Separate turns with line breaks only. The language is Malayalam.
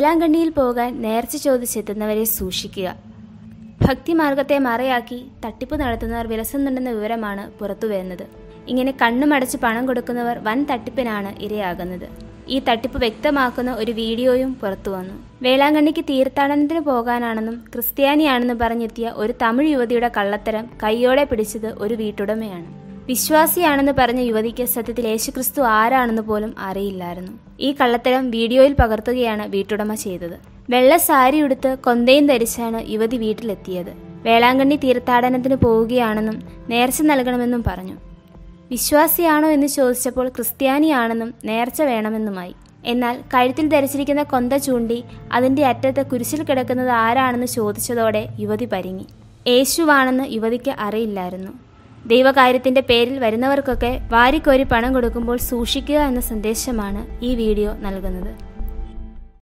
വേളാങ്കണ്ണിയിൽ പോകാൻ നേർച്ച ചോദിച്ചെത്തുന്നവരെ സൂക്ഷിക്കുക ഭക്തിമാർഗത്തെ മറയാക്കി തട്ടിപ്പ് നടത്തുന്നവർ വിലസുന്നുണ്ടെന്ന വിവരമാണ് പുറത്തുവരുന്നത് ഇങ്ങനെ കണ്ണുമടച്ച് പണം കൊടുക്കുന്നവർ വൻ തട്ടിപ്പിനാണ് ഇരയാകുന്നത് ഈ തട്ടിപ്പ് വ്യക്തമാക്കുന്ന ഒരു വീഡിയോയും പുറത്തു വന്നു വേളാങ്കണ്ണിക്ക് തീർത്ഥാടനത്തിന് പോകാനാണെന്നും ക്രിസ്ത്യാനിയാണെന്നും പറഞ്ഞെത്തിയ ഒരു തമിഴ് യുവതിയുടെ കള്ളത്തരം കൈയോടെ പിടിച്ചത് ഒരു വീട്ടുടമയാണ് വിശ്വാസിയാണെന്ന് പറഞ്ഞ യുവതിക്ക് സത്യത്തിൽ യേശുക്രിസ്തു ആരാണെന്ന് പോലും അറിയില്ലായിരുന്നു ഈ കള്ളത്തരം വീഡിയോയിൽ പകർത്തുകയാണ് വീട്ടുടമ ചെയ്തത് വെള്ള സാരി ഉടുത്ത് കൊന്തയും ധരിച്ചാണ് യുവതി വീട്ടിലെത്തിയത് വേളാങ്കണ്ണി തീർത്ഥാടനത്തിന് പോവുകയാണെന്നും നേർച്ച നൽകണമെന്നും പറഞ്ഞു വിശ്വാസിയാണോ എന്ന് ചോദിച്ചപ്പോൾ ക്രിസ്ത്യാനിയാണെന്നും നേർച്ച വേണമെന്നുമായി എന്നാൽ കഴുത്തിൽ ധരിച്ചിരിക്കുന്ന കൊന്ത ചൂണ്ടി അതിന്റെ അറ്റത്ത് കുരിശിൽ കിടക്കുന്നത് ആരാണെന്ന് ചോദിച്ചതോടെ യുവതി പരിങ്ങി യേശുവാണെന്ന് യുവതിക്ക് അറിയില്ലായിരുന്നു ദൈവകാര്യത്തിന്റെ പേരിൽ വരുന്നവർക്കൊക്കെ വാരിക്കോരി പണം കൊടുക്കുമ്പോൾ സൂക്ഷിക്കുക എന്ന സന്ദേശമാണ് ഈ വീഡിയോ നൽകുന്നത്